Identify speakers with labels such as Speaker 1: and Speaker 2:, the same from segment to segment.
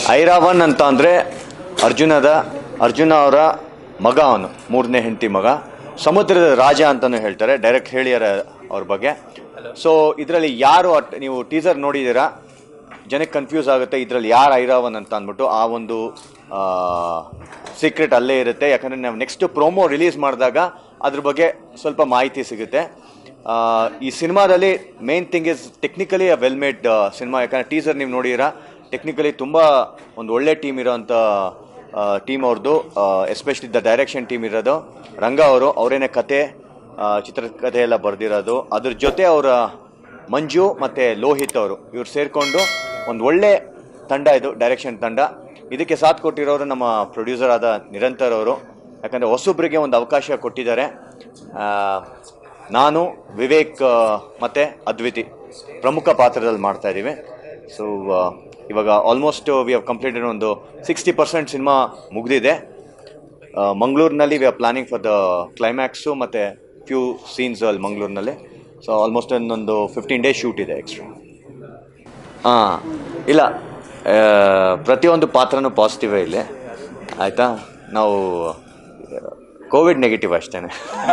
Speaker 1: ಐರಾವನ್ ಅಂತ ಅಂದರೆ ಅರ್ಜುನದ ಅರ್ಜುನ ಅವರ ಮಗ ಅವನು ಮೂರನೇ ಹೆಂಡತಿ ಮಗ ಸಮುದ್ರದ ರಾಜ ಅಂತಲೂ ಹೇಳ್ತಾರೆ ಡೈರೆಕ್ಟ್ ಹೇಳಿಯಾರ ಅವ್ರ ಬಗ್ಗೆ ಸೊ ಇದರಲ್ಲಿ ಯಾರು ಅಟ್- ನೀವು ಟೀಸರ್ ನೋಡಿದ್ದೀರಾ ಜನಕ್ಕೆ ಕನ್ಫ್ಯೂಸ್ ಆಗುತ್ತೆ ಇದರಲ್ಲಿ ಯಾರು ಐರಾವನ್ ಅಂತ ಅಂದ್ಬಿಟ್ಟು ಆ ಒಂದು ಸೀಕ್ರೆಟ್ ಅಲ್ಲೇ ಇರುತ್ತೆ ಯಾಕಂದರೆ ನಾವು ನೆಕ್ಸ್ಟ್ ಪ್ರೋಮೋ ರಿಲೀಸ್ ಮಾಡಿದಾಗ ಅದ್ರ ಬಗ್ಗೆ ಸ್ವಲ್ಪ ಮಾಹಿತಿ ಸಿಗುತ್ತೆ ಆ, ಈ ಸಿನಿಮಾದಲ್ಲಿ main thing is technically a well made cinema ಯಾಕಂದರೆ ಟೀಸರ್ ನೀವು ನೋಡಿರಾ ಟೆಕ್ನಿಕಲಿ ತುಂಬ ಒಂದು ಒಳ್ಳೆ ಟೀಮ್ ಇರೋಂಥ ಟೀಮ್ ಅವ್ರದ್ದು ಎಸ್ಪೆಷಲಿ ದ ಡೈರೆಕ್ಷನ್ ಟೀಮ್ ಇರೋದು ರಂಗ ಅವರು ಅವರೇನೆ ಕತೆ ಆ, ಚಿತ್ರಕಥೆ ಎಲ್ಲ ಬರೆದಿರೋದು ಅದ್ರ ಜೊತೆ ಅವರ ಮಂಜು ಮತ್ತು ಲೋಹಿತ್ ಅವರು ಇವ್ರು ಸೇರಿಕೊಂಡು ಒಂದು ಒಳ್ಳೆ ತಂಡ ಇದು ಡೈರೆಕ್ಷನ್ ತಂಡ ಇದಕ್ಕೆ ಸಾಥ್ ಕೊಟ್ಟಿರೋರು ನಮ್ಮ ಪ್ರೊಡ್ಯೂಸರ್ ಆದ ನಿರಂತರ್ ಅವರು ಯಾಕಂದರೆ ಹೊಸೊಬ್ಬರಿಗೆ ಒಂದು ಅವಕಾಶ ಕೊಟ್ಟಿದ್ದಾರೆ ಆ, ನಾನು ವಿವೇಕ್ ಆ, ಮತ್ತೆ ಅದ್ವಿತಿ ಪ್ರಮುಖ ಪಾತ್ರದಲ್ಲಿ ಮಾಡ್ತಾ ಇದ್ದೀವಿ ಸೊ ಇವಾಗ ಆಲ್ಮೋಸ್ಟ್ ವಿ ಹವ್ ಕಂಪ್ಲೀಟೆಡ್ ಒಂದು ಸಿಕ್ಸ್ಟಿ ಪರ್ಸೆಂಟ್ ಸಿನಿಮಾ ಮುಗಿದಿದೆ ಮಂಗಳೂರಿನಲ್ಲಿ we are planning for the climax ಮತ್ತು ಫ್ಯೂ ಸೀನ್ಸ್ ಅಲ್ಲಿ ಮಂಗಳೂರಿನಲ್ಲಿ ಸೊ ಆಲ್ಮೋಸ್ಟ್ ಇನ್ನೊಂದು ಫಿಫ್ಟೀನ್ ಡೇಸ್ ಶೂಟ್ ಇದೆ ಎಕ್ಸ್ಟ್ರಾ ಹಾಂ ಇಲ್ಲ ಆ, ಪ್ರತಿಯೊಂದು ಪಾತ್ರನೂ ಪಾಸಿಟಿವೇ ಇಲ್ಲಿ ಆಯಿತಾ ನಾವು ಕೋವಿಡ್ ನೆಗೆಟಿವ್ ಅಷ್ಟೇ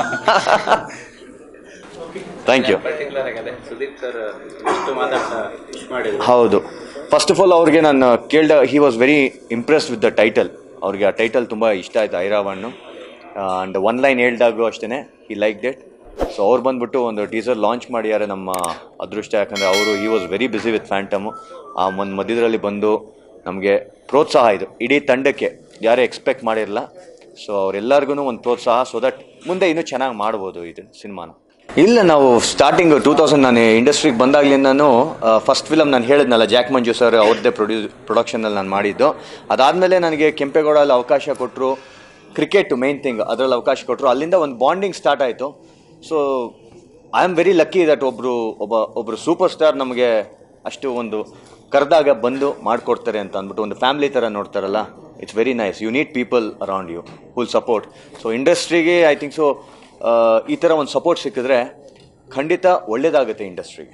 Speaker 1: ಥ್ಯಾಂಕ್ ಯು
Speaker 2: ಪರ್ಟಿಕ್ಯುಲರ್ ಆಗಿದೆ ಸುದೀಪ್ ಸರ್ ಎಷ್ಟು ಮಾತಾಡ್ತಾ ವಿಶ್ ಮಾಡಿದ್ರು
Speaker 1: ಹೌದು ಫಸ್ಟ್ ಆಫ್ ಆಲ್ ಅವ್ರಿಗೆ ನಾನು ಕೇಳಿದಾಗ he was very impressed with the title ಅವ್ರಿಗೆ ಆ ಟೈಟಲ್ ತುಂಬ ಇಷ್ಟ ಆಯಿತು ಐರಾವಣ್ಣು ಆ್ಯಂಡ್ ಒನ್ ಲೈನ್ ಹೇಳ್ದಾಗೂ ಅಷ್ಟೇ ಈ ಲೈಕ್ ಡೆಟ್ ಸೊ ಅವ್ರು ಬಂದ್ಬಿಟ್ಟು ಒಂದು ಟೀಸರ್ ಲಾಂಚ್ ಮಾಡಿದ್ದಾರೆ ನಮ್ಮ ಅದೃಷ್ಟ ಯಾಕಂದರೆ ಅವರು he was very busy with Phantom ಆ ಒಂದು ಮಧ್ಯದಲ್ಲಿ ಬಂದು ನಮಗೆ ಪ್ರೋತ್ಸಾಹ ಇದು ಇಡೀ ತಂಡಕ್ಕೆ ಯಾರೇ ಎಕ್ಸ್ಪೆಕ್ಟ್ ಮಾಡಿರಲ್ಲ ಸೊ ಅವರೆಲ್ಲರಿಗೂ ಒಂದು ಪ್ರೋತ್ಸಾಹ ಸೊ ದಟ್ ಮುಂದೆ ಇನ್ನೂ ಚೆನ್ನಾಗಿ ಮಾಡ್ಬೋದು ಇದು ಸಿನಿಮಾನ ಇಲ್ಲ ನಾವು ಸ್ಟಾರ್ಟಿಂಗ್ ಟೂ ತೌಸಂಡ್ ನಾನು ಇಂಡಸ್ಟ್ರಿಗೆ ಬಂದಾಗ್ಲಿಂದನೂ ಫಸ್ಟ್ ಫಿಲಮ್ ನಾನು ಹೇಳಿದ್ನಲ್ಲ ಜಾಕ್ ಮಂಜು ಸರ್ ಅವ್ರದ್ದೇ ಪ್ರೊಡ್ಯೂಸ್ ಪ್ರೊಡಕ್ಷನಲ್ಲಿ ನಾನು ಮಾಡಿದ್ದು ಅದಾದಮೇಲೆ ನನಗೆ ಕೆಂಪೇಗೌಡಲ್ಲಿ ಅವಕಾಶ ಕೊಟ್ಟರು ಕ್ರಿಕೆಟ್ ಮೇನ್ ಥಿಂಗ್ ಅದರಲ್ಲಿ ಅವಕಾಶ ಕೊಟ್ಟರು ಅಲ್ಲಿಂದ ಒಂದು ಬಾಂಡಿಂಗ್ ಸ್ಟಾರ್ಟ್ ಆಯಿತು so I am very lucky that ಒಬ್ಬರು ಒಬ್ಬ ಒಬ್ಬರು ಸೂಪರ್ ಸ್ಟಾರ್ ನಮಗೆ ಅಷ್ಟು ಒಂದು ಕರೆದಾಗ ಬಂದು ಮಾಡಿಕೊಡ್ತಾರೆ ಅಂತ ಅಂದ್ಬಿಟ್ಟು ಒಂದು ಫ್ಯಾಮಿಲಿ ಥರ ನೋಡ್ತಾರಲ್ಲ it's very nice you need people around you full support so ಇಂಡಸ್ಟ್ರಿಗೆ ಐ ಥಿಂಕ್ ಸೊ ಈ ಥರ ಒಂದು ಸಪೋರ್ಟ್ ಸಿಕ್ಕಿದ್ರೆ ಖಂಡಿತ ಒಳ್ಳೇದಾಗುತ್ತೆ ಇಂಡಸ್ಟ್ರಿಗೆ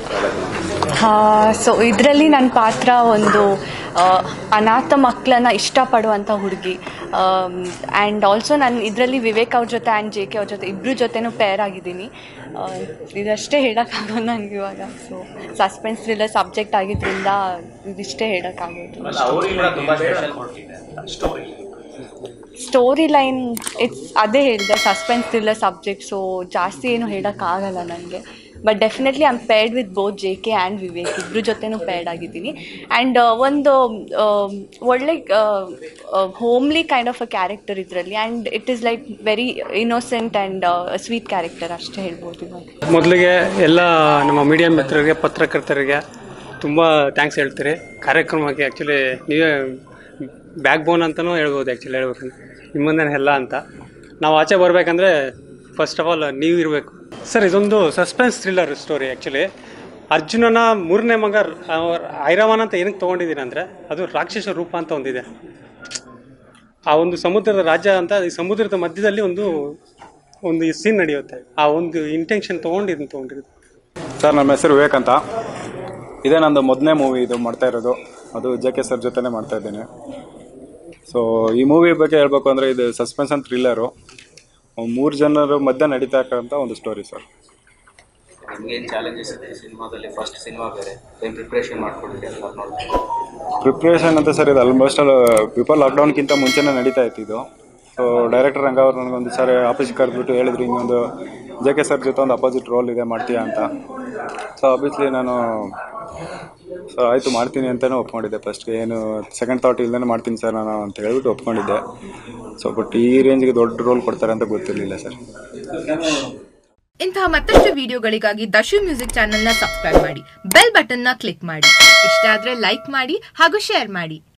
Speaker 3: ಸೊ ಇದರಲ್ಲಿ ನನ್ನ ಪಾತ್ರ ಒಂದು ಆ, ಅನಾಥ ಮಕ್ಕಳನ್ನ ಇಷ್ಟಪಡುವಂಥ ಹುಡುಗಿ ಆ್ಯಂಡ್ ಆಲ್ಸೋ ನಾನು ಇದರಲ್ಲಿ ವಿವೇಕ್ ಅವ್ರ ಜೊತೆ ಆ್ಯಂಡ್ ಜೆ ಕೆ ಅವ್ರ ಜೊತೆ ಇಬ್ಬರ ಜೊತೆನೂ ಪೇರ್ ಆಗಿದ್ದೀನಿ ಆ, ಇದಷ್ಟೇ ಹೇಳೋಕ್ಕಾಗೋದು ನನಗೆ ಇವಾಗ ಸೊ ಸಸ್ಪೆನ್ಸ್ ಥ್ರಿಲ್ಲರ್ ಸಬ್ಜೆಕ್ಟ್ ಆಗಿದ್ದರಿಂದ ಇದಿಷ್ಟೇ ಹೇಳೋಕ್ಕಾಗೋದು
Speaker 2: ಅವ್ರಿಗೆ ಕೂಡ ತುಂಬಾ special story
Speaker 3: story line it's ಅದೇ ಹೇಳಿದೆ ಸಸ್ಪೆನ್ಸ್ ಥ್ರಿಲ್ಲರ್ ಸಬ್ಜೆಕ್ಟ್ ಸೊ ಜಾಸ್ತಿ ಏನು ಹೇಳೋಕ್ಕಾಗಲ್ಲ ನನಗೆ but definitely I'm paired with both J K and Vivek ಇಬ್ಬರ ಜೊತೆನೂ ಪೇರ್ಡ್ ಆಗಿದ್ದೀನಿ ಆ್ಯಂಡ್ ಒಂದು ಆ, ಒಳ್ಳೆ homely kind of a character ಇದರಲ್ಲಿ and it is like very innocent and sweet character ಅಷ್ಟೇ ಹೇಳ್ಬೋದು ಇವಾಗ
Speaker 4: ಮೊದಲಿಗೆ ಎಲ್ಲ ನಮ್ಮ ಮೀಡಿಯಾ ಮಿತ್ರರಿಗೆ ಪತ್ರಕರ್ತರಿಗೆ ತುಂಬ ಥ್ಯಾಂಕ್ಸ್ ಹೇಳ್ತೀರಿ ಕಾರ್ಯಕ್ರಮಕ್ಕೆ ಆ್ಯಕ್ಚುಲಿ ನೀವೇ ಬ್ಯಾಕ್ ಬೋನ್ ಅಂತಲೂ ಹೇಳ್ಬೋದು ಆ್ಯಕ್ಚುಲಿ ಹೇಳ್ಬೇಕಂದ್ರೆ ನಿಮ್ಮಂದೇ ಎಲ್ಲ ಅಂತ ನಾವು ಆಚೆ ಬರಬೇಕಂದ್ರೆ ಫಸ್ಟ್ ಆಫ್ ಆಲ್ ನೀವು ಇರಬೇಕು ಸರ್ ಇದೊಂದು ಸಸ್ಪೆನ್ಸ್ ಥ್ರಿಲ್ಲರ್ ಸ್ಟೋರಿ ಆ್ಯಕ್ಚುಲಿ ಅರ್ಜುನನ ಮೂರನೇ ಮಗ ರ- ಐರಾವನ್ ಅಂತ ಏನಕ್ಕೆ ತೊಗೊಂಡಿದ್ದೀನಿ ಅಂದರೆ ಅದು ರಾಕ್ಷಸ ರೂಪ ಅಂತ ಒಂದಿದೆ ಆ ಒಂದು ಸಮುದ್ರದ ರಾಜ್ಯ ಅಂತ ಈ ಸಮುದ್ರದ ಮಧ್ಯದಲ್ಲಿ ಒಂದು ಒಂದು ಸೀನ್ ನಡೆಯುತ್ತೆ ಆ ಒಂದು ಇಂಟೆನ್ಷನ್ ತೊಗೊಂಡು ಇದನ್ನ ತೊಗೊಂಡಿರೋದು
Speaker 5: ಸರ್ ನಮ್ಮ ಹೆಸರು ವಿವೇಕ್ ಅಂತ ಇದೇ ನಂದು ಮೊದಲನೇ ಮೂವಿ ಇದು ಮಾಡ್ತಾ ಇರೋದು ಅದು ಜೆ ಕೆ ಸರ್ ಜೊತೆನೇ ಮಾಡ್ತಾ ಇದ್ದೇನೆ ಸೊ ಈ ಮೂವಿ ಬಗ್ಗೆ ಹೇಳ್ಬೇಕು ಅಂದರೆ ಇದು ಸಸ್ಪೆನ್ಸ್ ಅಂಡ್ ಥ್ರಿಲ್ಲರು ಮೂರು ಜನರ ಮಧ್ಯೆ ನಡೀತಾ ಇರೋಂಥ ಒಂದು ಸ್ಟೋರಿ ಸರ್
Speaker 2: ನಿಮ್ಗೇನು ಚಾಲೆಂಜಸ್ ಇದೆ ಸಿನಿಮಾದಲ್ಲಿ ಫಸ್ಟ್ ಸಿನಿಮಾ ಬೇರೆ ಏನು ಪ್ರಿಪ್ರೇಷನ್ ಮಾಡ್ಕೊಂಡಿದ್ದೀರಿ ಎಲ್ಲ ನೋಡ್ತೀನಿ
Speaker 5: ಪ್ರಿಪ್ರೇಷನ್ ಅಂತ ಸರ್ ಇದು ಆಲ್ಮೋಸ್ಟ್ ಆಲ್ ಬಿಫೋರ್ ಲಾಕ್ಡೌನ್ಗಿಂತ ಮುಂಚೆನೇ ನಡೀತಾ ಇತ್ತು ಇದು ಸೊ ಡೈರೆಕ್ಟರ್ ರಂಗ ಅವ್ರು ನನಗೊಂದು ಸಾರಿ ಆಫೀಸ್ಗೆ ಕರೆದ್ಬಿಟ್ಟು ಹೇಳಿದ್ರು ಹಿಂಗೊಂದು ಜೆ ಕೆ ಸರ್ ಜೊತೆ ಒಂದು ಅಪೋಸಿಟ್ ರೋಲ್ ಇದೆ ಮಾಡ್ತೀಯಾ ಅಂತ ಸೊ ಆಬ್ವಿಯಸ್ಲಿ ನಾನು ಸೊ ಆಯಿತು ಮಾಡ್ತೀನಿ ಅಂತಲೇ ಒಪ್ಕೊಂಡಿದ್ದೆ ಫಸ್ಟ್ಗೆ ಏನು ಸೆಕೆಂಡ್ ಥಾಟ್ ಇಲ್ಲದೇ ಮಾಡ್ತೀನಿ ಸರ್ ನಾನು ಅಂತ ಹೇಳ್ಬಿಟ್ಟು ಒಪ್ಕೊಂಡಿದ್ದೆ ಸೊ ಬಟ್ ಈ ರೇಂಜ್ಗೆ ದೊಡ್ಡ ರೋಲ್ ಕೊಡ್ತಾರೆ ಅಂತ ಗೊತ್ತಿರಲಿಲ್ಲ ಸರ್
Speaker 6: ಇಂತಹ ಮತ್ತಷ್ಟು ವಿಡಿಯೋಗಳಿಗಾಗಿ ದಶು ಮ್ಯೂಸಿಕ್ ಚಾನೆಲ್ನ ಸಬ್ಸ್ಕ್ರೈಬ್ ಮಾಡಿ ಬೆಲ್ ಬಟನ್ನ ಕ್ಲಿಕ್ ಮಾಡಿ ಇಷ್ಟ ಆದ್ರೆ ಲೈಕ್ ಮಾಡಿ ಹಾಗೂ ಶೇರ್ ಮಾಡಿ